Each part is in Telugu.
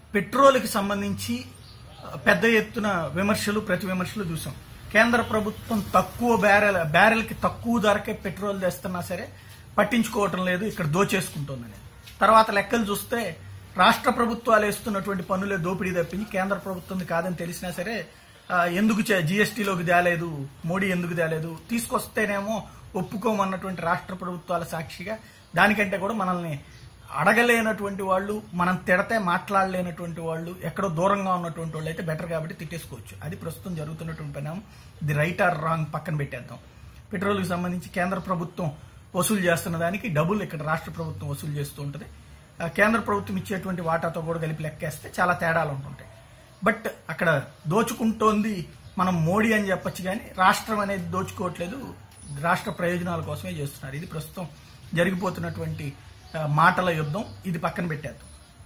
పెట్రోల్కి సంబంధించి ఆ, పెద్ద ఎత్తున విమర్శలు ప్రతి విమర్శలు చూసాం కేంద్ర ప్రభుత్వం తక్కువ బ్యారెల్ బ్యారెల్కి తక్కువ ధరకే పెట్రోల్ తెస్తున్నా సరే పట్టించుకోవటం లేదు ఇక్కడ దోచేసుకుంటోందని తర్వాత లెక్కలు చూస్తే రాష్ట్ర ప్రభుత్వాలు వేస్తున్నటువంటి పన్నులే దోపిడీ తప్పించి కేంద్ర ప్రభుత్వం కాదని తెలిసినా సరే ఆ, ఎందుకు జిఎస్టీలోకి తేలేదు మోడీ ఎందుకు తేలేదు తీసుకొస్తేనేమో ఒప్పుకోమన్నటువంటి రాష్ట్ర ప్రభుత్వాల సాక్షిగా దానికంటే కూడా మనల్ని అడగలేనటువంటి వాళ్ళు మనం తిడతే మాట్లాడలేనటువంటి వాళ్ళు ఎక్కడో దూరంగా ఉన్నటువంటి వాళ్ళు అయితే బెటర్ కాబట్టి తిట్టేసుకోవచ్చు అది ప్రస్తుతం జరుగుతున్నటువంటి పరిణామం ఇది రైట్ ఆర్ రాంగ్ పక్కన పెట్టేద్దాం పెట్రోల్కి సంబంధించి కేంద్ర ప్రభుత్వం వసూలు చేస్తున్న దానికి డబుల్ ఇక్కడ రాష్ట్ర ప్రభుత్వం వసూలు చేస్తూ ఉంటుంది ఆ, కేంద్ర ప్రభుత్వం ఇచ్చేటువంటి వాటాతో కూడా కలిపి లెక్కేస్తే చాలా తేడాలు ఉంటుంటాయి బట్ అక్కడ దోచుకుంటోంది మనం మోడీ అని చెప్పొచ్చు కానీ రాష్ట్రం అనేది దోచుకోవట్లేదు రాష్ట్ర ప్రయోజనాల కోసమే చేస్తున్నారు ఇది ప్రస్తుతం జరిగిపోతున్నటువంటి ఆ, మాటల యుద్ధం ఇది పక్కన పెట్టేద్దాం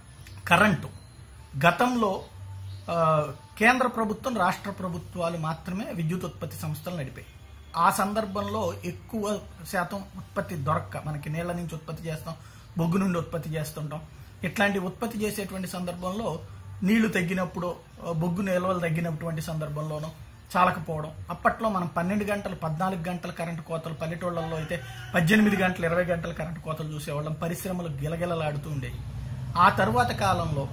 కరెంటు గతంలో ఆ, కేంద్ర ప్రభుత్వం రాష్ట్ర ప్రభుత్వాలు మాత్రమే విద్యుత్ ఉత్పత్తి సంస్థలు నడిపాయి ఆ సందర్భంలో ఎక్కువ శాతం ఉత్పత్తి దొరక్క మనకి నీళ్ల నుంచి ఉత్పత్తి చేస్తాం బొగ్గు నుండి ఉత్పత్తి చేస్తుంటాం ఇట్లాంటి ఉత్పత్తి చేసేటువంటి సందర్భంలో నీళ్లు తగ్గినప్పుడు ఆ, బొగ్గు నిల్వలు తగ్గినటువంటి సందర్భంలోనూ చాలకపోవడం అప్పట్లో మనం పన్నెండు గంటలు పద్నాలుగు గంటల కరెంటు కోతలు పల్లెటూళ్ళల్లో అయితే పద్దెనిమిది గంటలు ఇరవై గంటల కరెంటు కోతలు చూసేవాళ్ళం పరిశ్రమలు గిలగిలలాడుతూ ఉండేవి ఆ తరువాత కాలంలో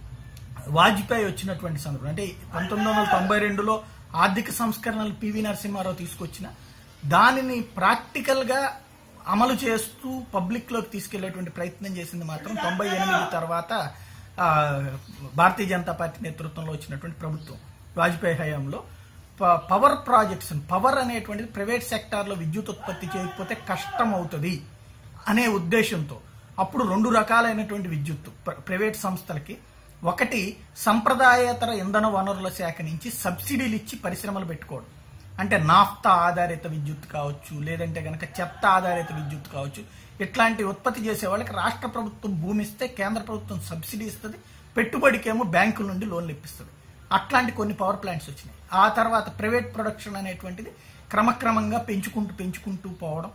వాజ్పేయి వచ్చినటువంటి సందర్భం అంటే పంతొమ్మిది వందల తొంభై రెండులో ఆర్థిక సంస్కరణలు పివి నరసింహారావు తీసుకొచ్చిన దానిని ప్రాక్టికల్ గా అమలు చేస్తూ పబ్లిక్ లోకి తీసుకెళ్లేటువంటి ప్రయత్నం చేసింది మాత్రం తొంభై ఎనిమిది తర్వాత ఆ, భారతీయ జనతా పార్టీ నేతృత్వంలో వచ్చినటువంటి ప్రభుత్వం వాజ్పేయి హయాంలో ప- పవర్ ప్రాజెక్ట్స్ పవర్ అనేటువంటిది ప్రైవేట్ సెక్టార్లో విద్యుత్ ఉత్పత్తి చేయకపోతే కష్టం అవుతుంది అనే ఉద్దేశంతో అప్పుడు రెండు రకాలైనటువంటి విద్యుత్ ప్ర- ప్రైవేట్ సంస్థలకి ఒకటి సంప్రదాయేతర ఇంధన వనరుల శాఖ నుంచి సబ్సిడీలు ఇచ్చి పరిశ్రమలు పెట్టుకోవడం అంటే నాఫ్తా ఆధారిత విద్యుత్ కావచ్చు లేదంటే గనక చెత్త ఆధారిత విద్యుత్ కావచ్చు ఇట్లాంటి ఉత్పత్తి చేసే వాళ్ళకి రాష్ట్ర ప్రభుత్వం భూమి ఇస్తే కేంద్ర ప్రభుత్వం సబ్సిడీ ఇస్తుంది పెట్టుబడికేమో బ్యాంకుల నుండి లోన్లు ఇప్పిస్తుంది అట్లాంటి కొన్ని పవర్ ప్లాంట్స్ వచ్చినాయి ఆ తర్వాత ప్రైవేట్ ప్రొడక్షన్ అనేటువంటిది క్రమక్రమంగా పెంచుకుంటూ పెంచుకుంటూ పోవడం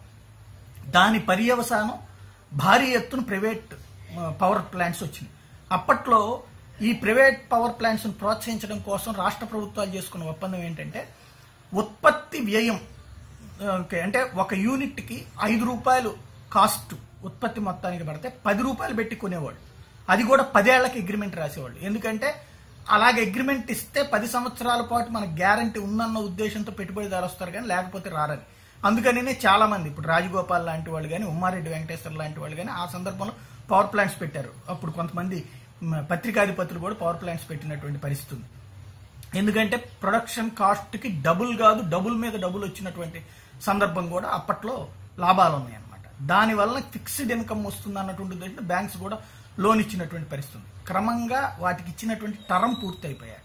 దాని పర్యవసానం భారీ ఎత్తున ప్రైవేట్ ఆ, పవర్ ప్లాంట్స్ వచ్చినాయి అప్పట్లో ఈ ప్రైవేట్ పవర్ ప్లాంట్స్ ప్రోత్సహించడం కోసం రాష్ట్ర ప్రభుత్వాలు చేసుకున్న ఒప్పందం ఏంటంటే ఉత్పత్తి వ్యయం ఆ, ఓకే, అంటే ఒక యూనిట్కి ఐదు రూపాయలు కాస్ట్ ఉత్పత్తి మొత్తానికి పడితే పది రూపాయలు పెట్టి కొనేవాడు అది కూడా పదేళ్లకి అగ్రిమెంట్ రాసేవాళ్ళు ఎందుకంటే అలాగే అగ్రిమెంట్ ఇస్తే పది సంవత్సరాల పాటు మనకు గ్యారంటీ ఉందన్న ఉద్దేశంతో పెట్టుబడిదారు వస్తారు కానీ లేకపోతే రారని అందుకనే చాలా మంది ఇప్పుడు రాజగోపాల్ లాంటి వాళ్ళు కానీ ఉమ్మారెడ్డి వెంకటేశ్వర లాంటి వాళ్ళు కానీ ఆ సందర్భంలో పవర్ ప్లాంట్స్ పెట్టారు అప్పుడు కొంతమంది మ, పత్రికాధిపతులు కూడా పవర్ ప్లాంట్స్ పెట్టినటువంటి పరిస్థితి ఉంది ఎందుకంటే ప్రొడక్షన్ కాస్ట్ కి డబుల్ కాదు డబుల్ మీద డబుల్ వచ్చినటువంటి సందర్భం కూడా అప్పట్లో లాభాలు ఉన్నాయన్నమాట దానివల్ల ఫిక్స్డ్ ఇన్కమ్ వస్తుంది అన్నటువంటి ఉద్దేశంతో బ్యాంక్స్ కూడా లోన్ ఇచ్చినటువంటి పరిస్థితి ఉంది క్రమంగా వాటికి ఇచ్చినటువంటి టర్మ్ పూర్తి అయిపోయాక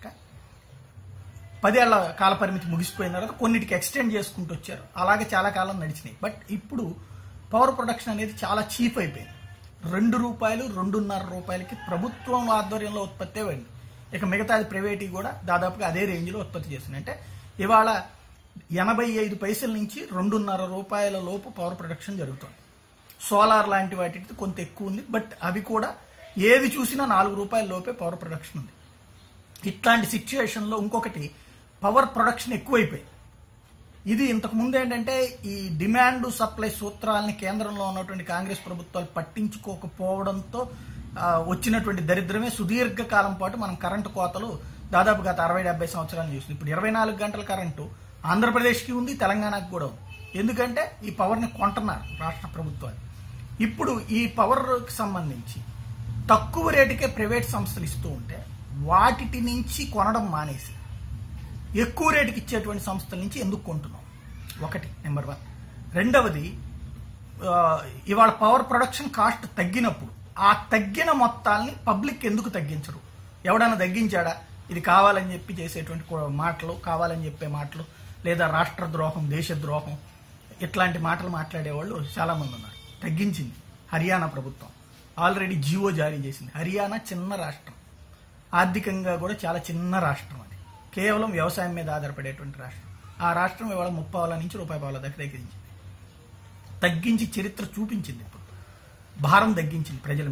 పదేళ్ల కాల పరిమితి ముగిసిపోయిన తర్వాత కొన్నిటికి ఎక్స్టెండ్ చేసుకుంటూ వచ్చారు అలాగే చాలా కాలం నడిచినాయి బట్ ఇప్పుడు పవర్ ప్రొడక్షన్ అనేది చాలా చీప్ అయిపోయింది రెండు రూపాయలు రెండున్నర రూపాయలకి ప్రభుత్వం ఆధ్వర్యంలో ఉత్పత్తి అయింది ఇక మిగతాది ప్రైవేట్ కూడా దాదాపుగా అదే రేంజ్లో ఉత్పత్తి చేస్తుంది అంటే ఇవాళ ఎనభై ఐదు పైసల నుంచి రెండున్నర రూపాయల లోపు పవర్ ప్రొడక్షన్ జరుగుతుంది సోలార్ లాంటి వాటికి కొంత ఎక్కువ ఉంది బట్ అవి కూడా ఏది చూసినా నాలుగు రూపాయల లోపే పవర్ ప్రొడక్షన్ ఉంది ఇట్లాంటి సిచ్యువేషన్లో ఇంకొకటి పవర్ ప్రొడక్షన్ ఎక్కువైపోయింది ఇది ఇంతకు ముందు ఏంటంటే ఈ డిమాండ్ సప్లై సూత్రాలని కేంద్రంలో ఉన్నటువంటి కాంగ్రెస్ ప్రభుత్వాలు పట్టించుకోకపోవడంతో ఆ, వచ్చినటువంటి దరిద్రమే సుదీర్ఘ కాలం పాటు మనం కరెంటు కోతలు దాదాపు గత అరవై డెబ్బై సంవత్సరాలు చూస్తుంది ఇప్పుడు ఇరవై నాలుగు గంటల కరెంటు ఆంధ్రప్రదేశ్కి ఉంది తెలంగాణకు కూడా ఉంది ఎందుకంటే ఈ పవర్ని కొంటున్నారు రాష్ట్ర ప్రభుత్వాలు ఇప్పుడు ఈ పవర్కి సంబంధించి తక్కువ రేటుకే ప్రైవేట్ సంస్థలు ఇస్తూ ఉంటే వాటి నుంచి కొనడం మానేసి ఎక్కువ రేటుకి ఇచ్చేటువంటి సంస్థల నుంచి ఎందుకు కొంటున్నాం ఒకటి నెంబర్ వన్ రెండవది ఆ, ఇవాళ పవర్ ప్రొడక్షన్ కాస్ట్ తగ్గినప్పుడు ఆ తగ్గిన మొత్తాల్ని పబ్లిక్ ఎందుకు తగ్గించరు ఎవడైనా తగ్గించాడా ఇది కావాలని చెప్పి చేసేటువంటి కో- మాటలు కావాలని చెప్పే మాటలు లేదా రాష్ట్ర ద్రోహం దేశ ద్రోహం ఇట్లాంటి మాటలు మాట్లాడేవాళ్ళు చాలా మంది ఉన్నారు తగ్గించింది హర్యానా ప్రభుత్వం ఆల్రెడీ జియో జారీ చేసింది హర్యానా చిన్న రాష్ట్రం ఆర్థికంగా కూడా చాలా చిన్న రాష్ట్రం అది కేవలం వ్యవసాయం మీద ఆధారపడేటువంటి రాష్ట్రం ఆ రాష్ట్రం ఇవాళ ముప్పావుల నుంచి రూపాయి పావుల దగ్గర తగ్గించింది తగ్గించి చరిత్ర చూపించింది ఇప్పుడు భారం తగ్గించింది ప్రజల మీద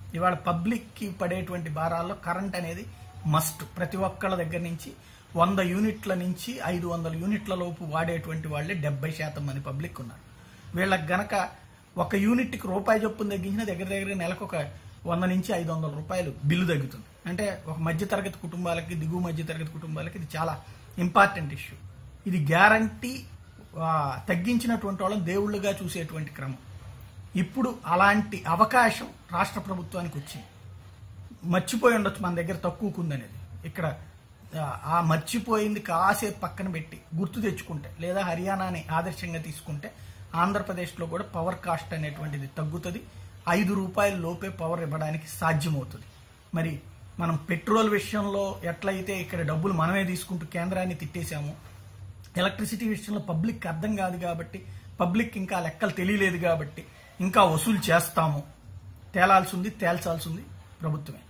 ఇవాళ పబ్లిక్కి పడేటువంటి భారాల్లో కరెంట్ అనేది మస్ట్ ప్రతి ఒక్కళ్ళ దగ్గర నుంచి వంద యూనిట్ల నుంచి ఐదు వందల యూనిట్ల లోపు వాడేటువంటి వాళ్ళే డెబ్బై శాతం మంది పబ్లిక్ ఉన్నారు వీళ్ళకి గనక ఒక యూనిట్కి రూపాయి చొప్పున తగ్గించిన దగ్గర దగ్గర నెలకు ఒక వంద నుంచి ఐదు వందల రూపాయలు బిల్లు తగ్గుతుంది అంటే ఒక మధ్యతరగతి కుటుంబాలకి దిగువ మధ్యతరగతి కుటుంబాలకి ఇది చాలా ఇంపార్టెంట్ ఇష్యూ ఇది గ్యారంటీ తగ్గించినటువంటి వాళ్ళని దేవుళ్ళుగా చూసేటువంటి క్రమం ఇప్పుడు అలాంటి అవకాశం రాష్ట్ర ప్రభుత్వానికి వచ్చింది మర్చిపోయి ఉండొచ్చు మన దగ్గర తక్కువకుందనేది ఇక్కడ ఆ, ఆ మర్చిపోయింది కాసేపు పక్కన పెట్టి గుర్తు తెచ్చుకుంటే లేదా హర్యానాని ఆదర్శంగా తీసుకుంటే ఆంధ్రప్రదేశ్లో కూడా పవర్ కాస్ట్ అనేటువంటిది తగ్గుతుంది ఐదు రూపాయల లోపే పవర్ ఇవ్వడానికి సాధ్యమవుతుంది మరి మనం పెట్రోల్ విషయంలో ఎట్లయితే ఇక్కడ డబ్బులు మనమే తీసుకుంటూ కేంద్రాన్ని తిట్టేశాము ఎలక్ట్రిసిటీ విషయంలో పబ్లిక్ అర్థం కాదు కాబట్టి పబ్లిక్ ఇంకా లెక్కలు తెలియలేదు కాబట్టి ఇంకా వసూలు చేస్తాము తేలాల్సి ఉంది తేల్చాల్సి ఉంది ప్రభుత్వమే